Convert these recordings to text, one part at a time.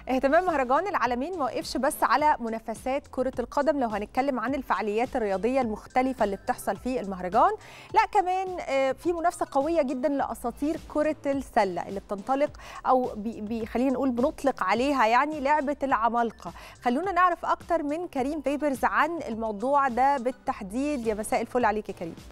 اهتمام مهرجان العالمين ما وقفش بس على منافسات كرة القدم لو هنتكلم عن الفعاليات الرياضية المختلفة اللي بتحصل في المهرجان لا كمان آه، في منافسة قوية جدا لأساطير كرة السلة اللي بتنطلق أو بي- بي- خلينا نقول بنطلق عليها يعني لعبة العمالقة خلونا نعرف أكتر من كريم بيبرز عن الموضوع ده بالتحديد يا مساء الفل عليك يا كريم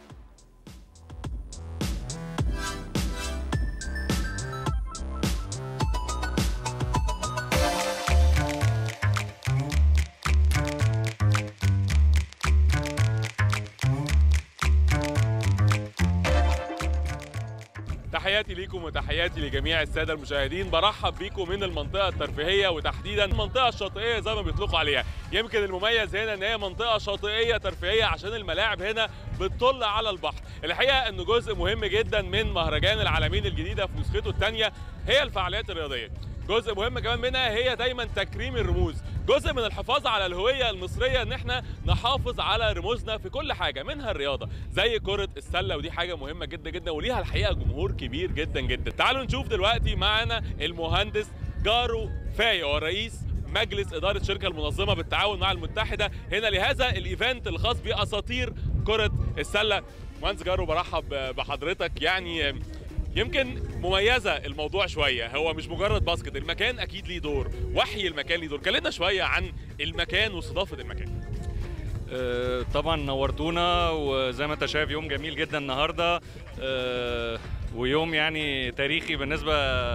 تحياتي ليكم وتحياتي لجميع الساده المشاهدين برحب بيكم من المنطقه الترفيهيه وتحديدا المنطقه الشاطئيه زي ما بيطلقوا عليها يمكن المميز هنا ان هي منطقه شاطئيه ترفيهيه عشان الملاعب هنا بتطل على البحر الحقيقه انه جزء مهم جدا من مهرجان العالمين الجديده في نسخته الثانيه هي الفعاليات الرياضيه جزء مهم كمان منها هي دايما تكريم الرموز جزء من الحفاظ على الهويه المصريه ان احنا نحافظ على رموزنا في كل حاجه منها الرياضه زي كره السله ودي حاجه مهمه جدا جدا وليها الحقيقه جمهور كبير جدا جدا تعالوا نشوف دلوقتي معانا المهندس جارو فاي هو رئيس مجلس اداره الشركه المنظمه بالتعاون مع المتحده هنا لهذا الايفنت الخاص باساطير كره السله مهندس جارو برحب بحضرتك يعني يمكن مميزه الموضوع شويه هو مش مجرد باسكت المكان اكيد ليه دور وحي المكان ليه دور كلمنا شويه عن المكان واستضافه المكان آه، طبعا نورتونا وزي ما انت شايف يوم جميل جدا النهارده آه، ويوم يعني تاريخي بالنسبه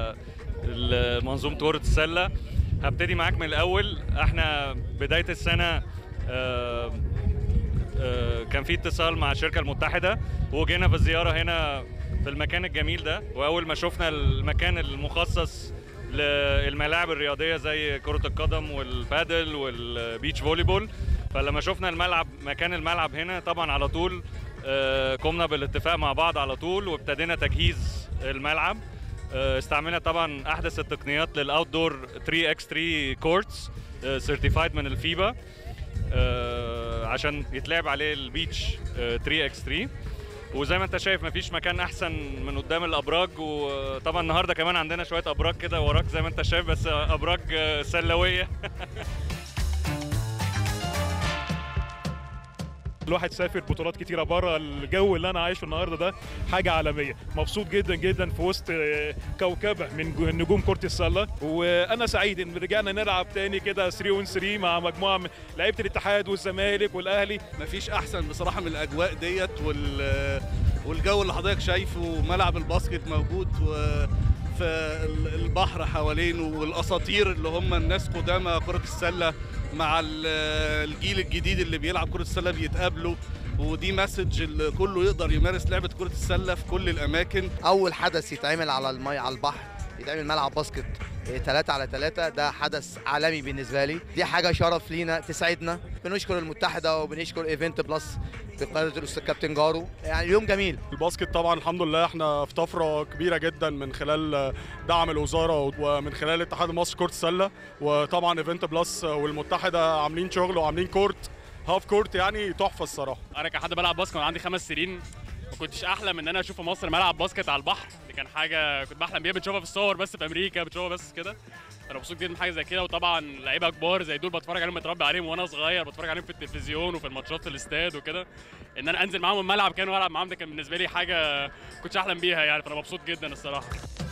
لمنظومه كره السله هبتدي معاك من الاول احنا بدايه السنه آه، آه، كان في اتصال مع الشركه المتحده وجينا في الزياره هنا في المكان الجميل ده واول ما شفنا المكان المخصص للملاعب الرياضيه زي كره القدم والبادل والبيتش فوليبول فلما شفنا الملعب مكان الملعب هنا طبعا على طول آه، قمنا بالاتفاق مع بعض على طول وابتدينا تجهيز الملعب آه، استعملنا طبعا احدث التقنيات للاوت دور 3 x 3 كورتس سيرتيفايد من الفيبا آه، عشان يتلعب عليه البيتش 3 x 3 وزي ما انت شايف مفيش مكان احسن من قدام الابراج وطبعا النهارده كمان عندنا شويه ابراج كده وراك زي ما انت شايف بس ابراج آه، سلويه الواحد سافر بطولات كتيره بره الجو اللي انا عايشه النهارده ده حاجه عالميه مبسوط جدا جدا في وسط آه، كوكبه من جو- نجوم كره السله وانا سعيد ان رجعنا نلعب تاني كده 3 اون 3 مع مجموعه من لعيبه الاتحاد والزمالك والاهلي مفيش احسن بصراحه من الاجواء ديت وال والجو اللي حضرتك شايفه ملعب الباسكت موجود و- في ال- البحر حوالينه والاساطير اللي هم الناس قدامى كره السله مع ال- الجيل الجديد اللي بيلعب كره السله بيتقابلوا ودي مسج اللي كله يقدر يمارس لعبه كره السله في كل الاماكن اول حدث يتعمل على المي على البحر يتعمل ملعب باسكت 3 على 3 ده حدث عالمي بالنسبه لي دي حاجه شرف لينا تسعدنا بنشكر المتحده وبنشكر ايفنت بلس بقياده الاستاذ كابتن جارو يعني اليوم جميل الباسكت طبعا الحمد لله احنا في طفره كبيره جدا من خلال دعم الوزاره ومن خلال اتحاد مصر كره السله وطبعا ايفنت بلس والمتحده عاملين شغل وعاملين كورت هاف كورت يعني تحفه الصراحه انا كحد بلعب باسكت وانا عندي خمس سنين ما كنتش احلم ان انا اشوف في مصر ملعب باسكت على البحر دي كان حاجه كنت بحلم بيها بتشوفها في الصور بس في امريكا بتشوفها بس كده انا مبسوط جدا بحاجه زي كده وطبعا لعيبه كبار زي دول بتفرج عليهم متربي عليهم وانا صغير بتفرج عليهم في التلفزيون وفي الماتشات في الاستاد وكده ان انا انزل معاهم الملعب كانوا والعب معاهم ده كان بالنسبه لي حاجه كنتش احلم بيها يعني فانا مبسوط جدا الصراحه